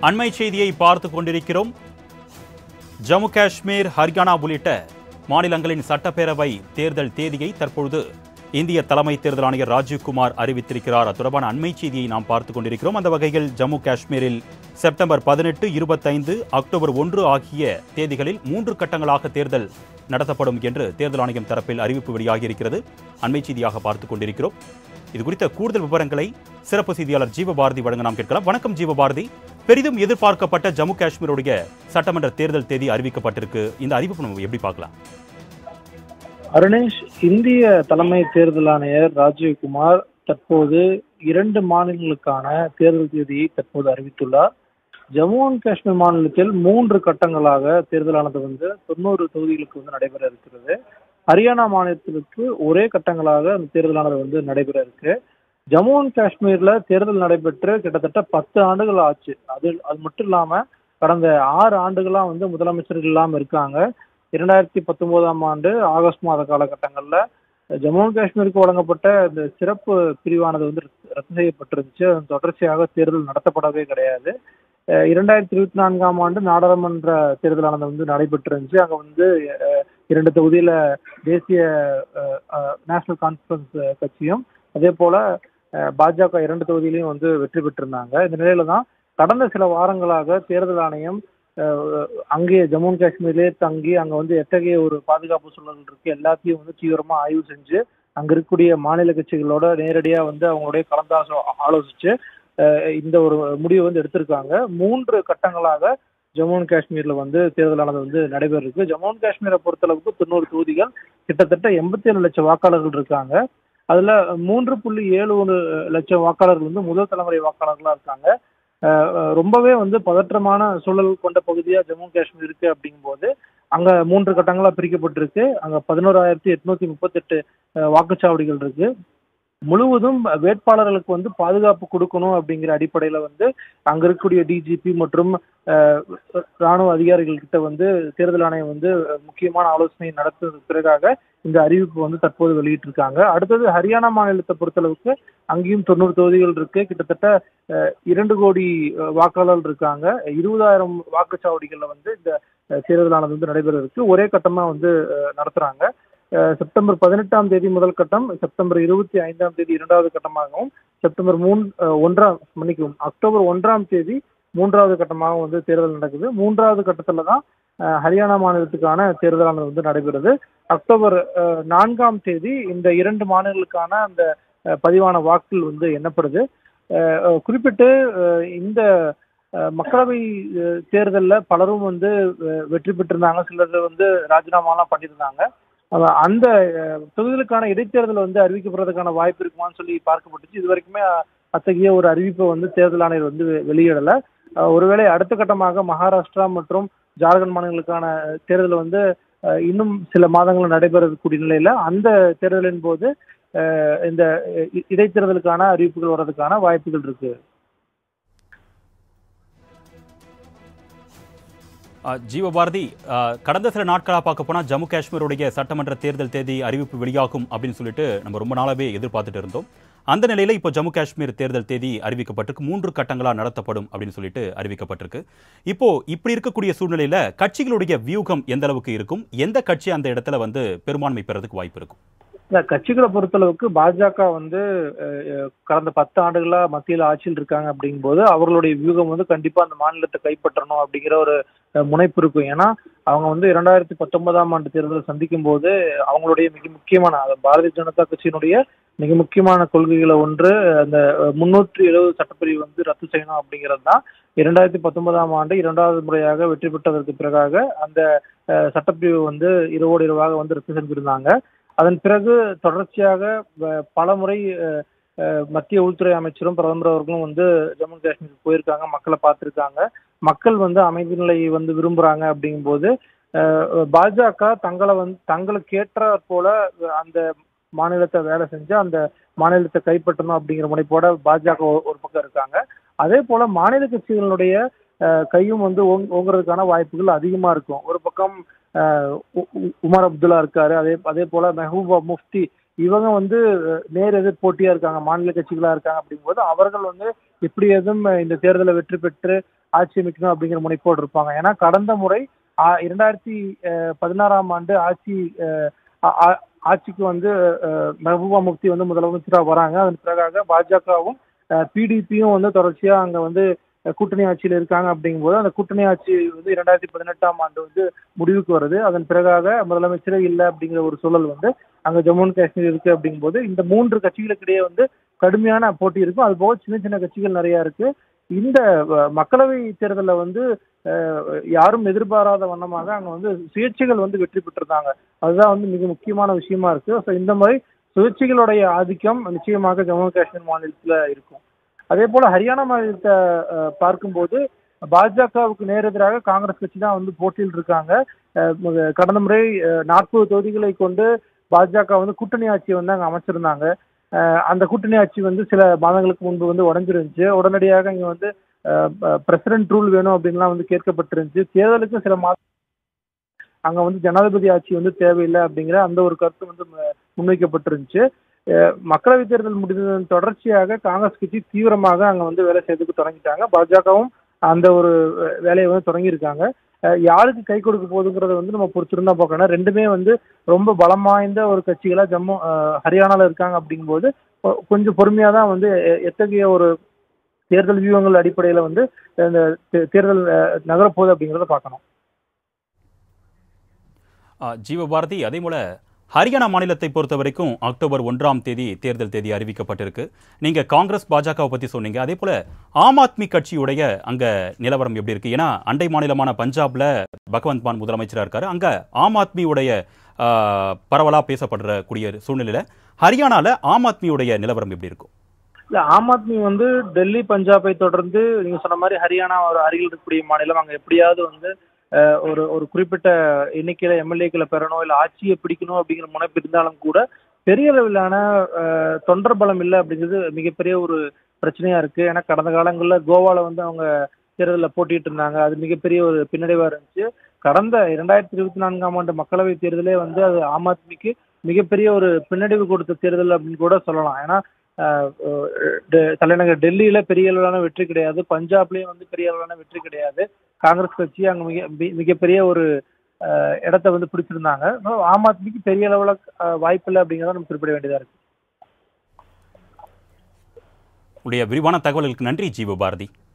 அண்மை செய்தியை பார்த்து கொண்டிருக்கிறோம் ஜம்மு காஷ்மீர் ஹரியானா உள்ளிட்ட மாநிலங்களின் சட்டப்பேரவை தேர்தல் தேதியை தற்பொழுது இந்திய தலைமை தேர்தல் ஆணையர் ராஜீவ்குமார் அறிவித்திருக்கிறார் அது தொடர்பான அண்மை செய்தியை நாம் பார்த்து கொண்டிருக்கிறோம் அந்த வகையில் ஜம்மு காஷ்மீரில் செப்டம்பர் பதினெட்டு இருபத்தைந்து அக்டோபர் ஒன்று ஆகிய தேதிகளில் மூன்று கட்டங்களாக தேர்தல் நடத்தப்படும் என்று தேர்தல் ஆணையம் தரப்பில் அறிவிப்பு வெளியாகியிருக்கிறது அண்மை செய்தியாக பார்த்துக் கொண்டிருக்கிறோம் இது குறித்த கூடுதல் விவரங்களை சிறப்பு செய்தியாளர் ஜீவபாரதி வழங்க நாம் கேட்கலாம் வணக்கம் ஜீவபாரதி பெரிதும் எதிர்பார்க்கப்பட்ட ஜம்மு காஷ்மீருடைய சட்டமன்ற தேர்தல் தேதி அறிவிக்கப்பட்டிருக்கு இந்த அறிவிப்பு நம்ம எப்படி பார்க்கலாம் அருணேஷ் இந்திய தலைமை தேர்தல் ஆணையர் ராஜீவ்குமார் தற்போது இரண்டு மாநிலங்களுக்கான தேர்தல் தேதியை தற்போது அறிவித்துள்ளார் ஜம்மு அண்ட் காஷ்மீர் மாநிலத்தில் மூன்று கட்டங்களாக தேர்தலானது வந்து தொண்ணூறு தொகுதிகளுக்கு வந்து நடைபெற இருக்கிறது ஹரியானா மாநிலத்திற்கு ஒரே கட்டங்களாக அந்த தேர்தலானது வந்து நடைபெற இருக்கு ஜம்மு அண்ட் காஷ்மீர்ல தேர்தல் நடைபெற்று கிட்டத்தட்ட பத்து ஆண்டுகள் ஆச்சு அது அது மட்டும் இல்லாம கடந்த ஆறு ஆண்டுகளா வந்து முதலமைச்சர்கள் இல்லாம இருக்காங்க இரண்டாயிரத்தி பத்தொன்பதாம் ஆண்டு ஆகஸ்ட் மாத காலகட்டங்கள்ல ஜம்மு அண்ட் காஷ்மீருக்கு வழங்கப்பட்ட இந்த சிறப்பு பிரிவானது வந்து ரத்து செய்யப்பட்டிருந்துச்சு அதன் தொடர்ச்சியாக தேர்தல் நடத்தப்படவே கிடையாது அஹ் இரண்டாயிரத்தி இருபத்தி நான்காம் ஆண்டு நாடாளுமன்ற தேர்தலானது வந்து நடைபெற்றிருந்துச்சு அங்க வந்து அஹ், இரண்டு தொகுதியில தேசிய நேஷனல் கான்ஃபரன்ஸ் கட்சியும் அதே போல அஹ், பாஜக இரண்டு தொகுதியிலையும் வந்து வெற்றி பெற்றிருந்தாங்க இந்த நிலையில தான் கடந்த சில வாரங்களாக தேர்தல் ஆணையம் அஹ், அங்கே ஜம்மு அண்ட் காஷ்மீர்லயே தங்கி அங்க வந்து எத்தகைய ஒரு பாதுகாப்பு சூழல் இருக்கு எல்லாத்தையும் வந்து தீவிரமா ஆய்வு செஞ்சு அங்க இருக்கக்கூடிய மாநில கட்சிகளோட நேரடியா வந்து அவங்களுடைய கலந்தாசோ ஆலோசிச்சு அஹ், இந்த ஒரு முடிவை வந்து எடுத்திருக்காங்க மூன்று கட்டங்களாக ஜம்மு அண்ட் காஷ்மீர்ல வந்து தேர்தலானது வந்து நடைபெற இருக்கு ஜம்மு அண்ட் காஷ்மீரை பொறுத்தளவுக்கு தொண்ணூறு தொகுதிகள் கிட்டத்தட்ட எண்பத்தி ஏழு லட்சம் வாக்காளர்கள் இருக்காங்க அதுல மூன்று புள்ளி ஏழு ஒரு லட்சம் வாக்காளர்கள் வந்து முதல் தலைமுறை வாக்காளர்களா இருக்காங்க அஹ் அஹ் ரொம்பவே வந்து பதற்றமான சூழல் கொண்ட பகுதியா ஜம்மு காஷ்மீர் இருக்கு அப்படிங்கும்போது அங்க மூன்று கட்டங்களா பிரிக்கப்பட்டிருக்கு அங்க பதினோராயிரத்தி எட்நூத்தி முப்பத்தெட்டு வாக்குச்சாவடிகள் இருக்கு முழுவதும் வேட்பாளர்களுக்கு வந்து பாதுகாப்பு கொடுக்கணும் அப்படிங்கிற அடிப்படையில வந்து அங்க இருக்கக்கூடிய டிஜிபி மற்றும் அஹ், ராணுவ அதிகாரிகள் கிட்ட வந்து தேர்தல் ஆணையம் வந்து முக்கியமான ஆலோசனை நடத்துவதற்கு பிறகாக இந்த அறிவிப்பு வந்து தற்போது வெளியிட்டிருக்காங்க அடுத்தது ஹரியானா மாநிலத்தை பொறுத்தளவுக்கு அங்கேயும் தொண்ணூறு தொகுதிகள் இருக்கு கிட்டத்தட்ட அஹ், இரண்டு கோடி அஹ், வாக்காளர்கள் இருக்காங்க இருபதாயிரம் வாக்குச்சாவடிகள்ல வந்து இந்த அஹ், தேர்தலானது வந்து நடைபெற இருக்கு ஒரே கட்டமா வந்து அஹ், நடத்துறாங்க அஹ், செப்டம்பர் பதினெட்டாம் தேதி முதல் கட்டம் செப்டம்பர் இருபத்தி ஐந்தாம் தேதி இரண்டாவது கட்டமாகவும் செப்டம்பர் மூன் அஹ், ஒன்றாம் மன்னிக்கவும் அக்டோபர் ஒன்றாம் தேதி மூன்றாவது கட்டமாகவும் வந்து தேர்தல் நடக்குது மூன்றாவது கட்டத்துல தான் அஹ், ஹரியானா மாநிலத்துக்கான தேர்தலானது வந்து நடைபெறுது அக்டோபர் அஹ், நான்காம் தேதி இந்த இரண்டு மாநிலங்களுக்கான அந்த அஹ், பதிவான வாக்குகள் வந்து எண்ணப்படுது அஹ், அஹ், குறிப்பிட்டு அஹ், இந்த அஹ், மக்களவை அஹ், தேர்தல்ல பலரும் வந்து அஹ், வெற்றி பெற்றிருந்தாங்க சிலர் வந்து ராஜினாமாலாம் பண்ணியிருந்தாங்க அவ- அந்த அஹ், தொகுதிகளுக்கான இடைத்தேர்தல் வந்து அறிவிக்கப்படுறதுக்கான வாய்ப்பு இருக்குமான்னு சொல்லி பார்க்கப்பட்டுச்சு இது வரைக்குமே அஹ், அத்தகைய ஒரு அறிவிப்பை வந்து தேர்தல் ஆணையர் வந்து வெ- வெளியிடல அஹ், ஒருவேளை அடுத்த கட்டமாக மகாராஷ்டிரா மற்றும் ஜார்க்கண்ட் மாநிலங்களுக்கான தேர்தல் வந்து அஹ், இன்னும் சில மாதங்கள் நடைபெறக்கூடிய நிலையில அந்த தேர்தலின் போது அஹ், இந்த இ- இடைத்தேர்தலுக்கான அறிவிப்புகள் வர்றதுக்கான வாய்ப்புகள் இருக்கு அஹ், ஜீவபாரதி அஹ், கடந்த சில நாட்களாக பார்க்க போனால் ஜம்மு காஷ்மீருடைய சட்டமன்ற தேர்தல் தேதி அறிவிப்பு வெளியாகும் அப்படின்னு சொல்லிட்டு நம்ம ரொம்ப நாளாவே எதிர்பார்த்துட்டு இருந்தோம் அந்த நிலையில இப்போ ஜம்மு காஷ்மீர் தேர்தல் தேதி அறிவிக்கப்பட்டிருக்கு மூன்று கட்டங்களா நடத்தப்படும் அப்படின்னு சொல்லிட்டு அறிவிக்கப்பட்டிருக்கு இப்போ இப்படி இருக்கக்கூடிய சூழ்நிலையில கட்சிகளுடைய வியூகம் எந்த அளவுக்கு இருக்கும் எந்த கட்சி அந்த இடத்துல வந்து பெரும்பான்மை பெறதுக்கு வாய்ப்பு இருக்கும் இந்த கட்சிகளை பொறுத்தளவுக்கு பாஜக வந்து அஹ், அஹ், கடந்த பத்து ஆண்டுகளா மத்தியில் ஆட்சியில் இருக்காங்க அப்படிங்கும்போது அவர்களுடைய வியூகம் வந்து கண்டிப்பா அந்த மாநிலத்தை கைப்பற்றணும் அப்படிங்கிற ஒரு அஹ், முனைப்பு இருக்கும் ஏன்னா அவங்க வந்து இரண்டாயிரத்தி பத்தொன்பதாம் ஆண்டு தேர்தலை சந்திக்கும் போது அவங்களுடைய மிக முக்கியமான அது பாரதிய ஜனதா கட்சியினுடைய மிக முக்கியமான கொள்கைகளை ஒன்று அந்த முன்னூற்றி எழுபது சட்டப்பிரிவு வந்து ரத்து செய்யணும் அப்படிங்கிறது தான் இரண்டாயிரத்தி பத்தொன்பதாம் ஆண்டு இரண்டாவது முறையாக வெற்றி பெற்றதற்கு பிறகாக அந்த அஹ், சட்டப்பிரிவு வந்து இரவோடு இரவாக வந்து ரத்து செஞ்சிருந்தாங்க அதன் பிறகு தொடர்ச்சியாக வ- பல முறை அஹ், அஹ், மத்திய உள்துறை அமைச்சரும் பிரதமர் அவர்களும் வந்து ஜம்மு காஷ்மீர் போயிருக்காங்க மக்களை பார்த்திருக்காங்க மக்கள் வந்து அமைதி நிலையை வந்து விரும்புறாங்க அப்படிங்கும்போது அஹ், பாஜக தங்களை வந்து தங்களுக்கு ஏற்ற போல அந்த மாநிலத்தை வேலை செஞ்சு அந்த மாநிலத்தை கைப்பற்றணும் அப்படிங்கிற முனைப்போட பாஜக ஒரு ஒரு பக்கம் இருக்காங்க அதே போல மாநில கட்சிகளுடைய அஹ், கையும் வந்து ஓங்- ஓங்குறதுக்கான வாய்ப்புகள் அதிகமா இருக்கும் ஒரு பக்கம் அஹ், உ- உ- உமர் அப்துல்லா இருக்காரு அதே அதே போல மெஹபூபா முஃப்தி இவங்க வந்து அஹ், நேர் எதிர் போட்டியா இருக்காங்க மாநில கட்சிகளா இருக்காங்க அப்படிங்கும்போது அவர்கள் வந்து எப்படி எதுவும் இந்த தேர்தலை வெற்றி பெற்று ஆட்சி அமைக்கணும் அப்படிங்கிற முனைப்போடு இருப்பாங்க ஏன்னா கடந்த முறை ஆ- இரண்டாயிரத்தி அஹ், பதினாறாம் ஆண்டு ஆட்சி அஹ், ஆ- ஆ- ஆட்சிக்கு வந்து அஹ், மெஹபூபா முஃப்தி வந்து முதலமைச்சராக வராங்க அதன் பிறகாக பாஜகவும் பிடிபியும் வந்து தொடர்ச்சியா அங்க வந்து அஹ், கூட்டணி ஆட்சியில் இருக்காங்க அப்படிங்கும்போது அந்த கூட்டணி ஆட்சி வந்து இரண்டாயிரத்தி பதினெட்டாம் ஆண்டு வந்து முடிவுக்கு வருது அதன் பிறகாக முதலமைச்சரே இல்லை அப்படிங்கிற ஒரு சூழல் வந்து அங்க ஜம்மு அண்ட் காஷ்மீர் இருக்கு அப்படிங்கும்போது இந்த மூன்று கட்சிகளுக்கிடையே வந்து கடுமையான போட்டி இருக்கும் அது போக சின்ன சின்ன கட்சிகள் நிறைய இருக்கு இந்த அஹ், மக்களவை தேர்தலில் வந்து அஹ், யாரும் எதிர்பாராத வண்ணமாக அங்க வந்து சுயேட்சைகள் வந்து வெற்றி பெற்றிருந்தாங்க அதுதான் வந்து மிக முக்கியமான விஷயமா இருக்கு ஸோ இந்த மாதிரி சுயேட்சைகளுடைய ஆதிக்கம் நிச்சயமாக ஜம்மு காஷ்மீர் மாநிலத்துல இருக்கும் அதே போல ஹரியானா மாநிலத்தை அஹ், பார்க்கும்போது பாஜகவுக்கு நேரெதிராக காங்கிரஸ் கட்சி தான் வந்து போட்டியில் இருக்காங்க அஹ், மு- கடந்த முறை நாற்பது தொகுதிகளை கொண்டு பாஜக வந்து கூட்டணி ஆட்சியை வந்து அங்க அமைச்சிருந்தாங்க அஹ், அந்த கூட்டணி ஆட்சி வந்து சில மாதங்களுக்கு முன்பு வந்து உடஞ்சிருந்துச்சு உடனடியாக இங்க வந்து பிரசிடென்ட் ரூல் வேணும் அப்படின்லாம் வந்து கேட்கப்பட்டிருந்துச்சு தேர்தலுக்கு சில மாதம் அங்க வந்து ஜனாதிபதி ஆட்சி வந்து தேவையில்லை அப்படிங்கிற அந்த ஒரு கருத்து வந்து மு- முன்வைக்கப்பட்டிருந்துச்சு அஹ் மக்களவை தேர்தல் முடிந்ததன் தொடர்ச்சியாக காங்கிரஸ் கட்சி தீவிரமாக அங்க வந்து வேலை செய்யறதுக்கு தொடங்கிட்டாங்க பாஜகவும் அந்த ஒரு அஹ், வேலையை வந்து தொடங்கியிருக்காங்க அஹ், யாருக்கு கை கொடுக்க போகுதுங்கிறத வந்து நம்ம பொறுத்திருந்தா பார்க்கணும் ரெண்டுமே வந்து ரொம்ப பலம் வாய்ந்த ஒரு கட்சிகளா ஜம்மு அஹ், ஹரியானால இருக்காங்க அப்படிங்கும்போது கொ- கொஞ்சம் பொறுமையா தான் வந்து எ- எத்தகைய ஒரு தேர்தல் வியூகங்கள் அடிப்படையில வந்து இந்த தே- தேர்தல் அஹ், நகரப்போகுது அப்படிங்கிறத பார்க்கணும் ஆ, ஜீவபாரதி அதே போல ஹரியானா மாநிலத்தை பொறுத்த வரைக்கும் அக்டோபர் ஒன்றாம் தேதி தேர்தல் தேதி அறிவிக்கப்பட்டிருக்கு நீங்க காங்கிரஸ் பாஜகவை பத்தி சொன்னீங்க அதே போல ஆம் ஆத்மி கட்சியுடைய அங்க நிலவரம் எப்படி இருக்கு ஏன்னா அண்டை மாநிலமான பஞ்சாப்ல பகவந்த் மான் முதலமைச்சரா இருக்காரு அங்க ஆம் ஆத்மியுடைய ஆ, பரவலா பேசப்படுற கூடிய சூழ்நிலையில ஹரியானால ஆம் ஆத்மியுடைய நிலவரம் எப்படி இருக்கும் இல்ல ஆம் ஆத்மி வந்து டெல்லி பஞ்சாபை தொடர்ந்து நீங்க சொன்ன மாதிரி ஹரியானா ஒரு அருகில் இருக்கக்கூடிய மாநிலம் அங்க எப்படியாவது வந்து அஹ், ஒரு ஒரு குறிப்பிட்ட எண்ணிக்கையில எம்எல்ஏக்களை பெறணும் இல்ல ஆட்சியை பிடிக்கணும் அப்படிங்கிற முனைப்பு இருந்தாலும் கூட பெரிய அளவிலான அஹ், தொண்டர் பலம் இல்லை அப்படிங்கிறது மிகப்பெரிய ஒரு பிரச்சனையா இருக்கு ஏன்னா கடந்த காலங்களில் கோவால வந்து அவங்க தேர்தலில் போட்டிட்டு இருந்தாங்க அது மிகப்பெரிய ஒரு பின்னடைவா இருந்துச்சு கடந்த இரண்டாயிரத்தி இருபத்தி நான்காம் ஆண்டு மக்களவை தேர்தலே வந்து அது ஆம் ஆத்மிக்கு மிகப்பெரிய ஒரு பின்னடைவு கொடுத்த தேர்தல் அப்படின்னு கூட சொல்லலாம் ஏன்னா அஹ், டெ- தலைநகர் டெல்லியில பெரிய அளவிலான வெற்றி கிடையாது பஞ்சாப்லயும் வந்து பெரிய அளவிலான வெற்றி கிடையாது காங்கிரஸ் கட்சி அங்க மிக மி- மிகப்பெரிய ஒரு அஹ், இடத்தை வந்து பிடிச்சிருந்தாங்க So, ஆம் ஆத்மிக்கு பெரிய அளவுல அஹ், வாய்ப்பில்லை அப்படிங்கிறத நம்ம குறிப்பிட வேண்டியதா இருக்கு உடைய விரிவான தகவல்களுக்கு நன்றி ஜீவபாரதி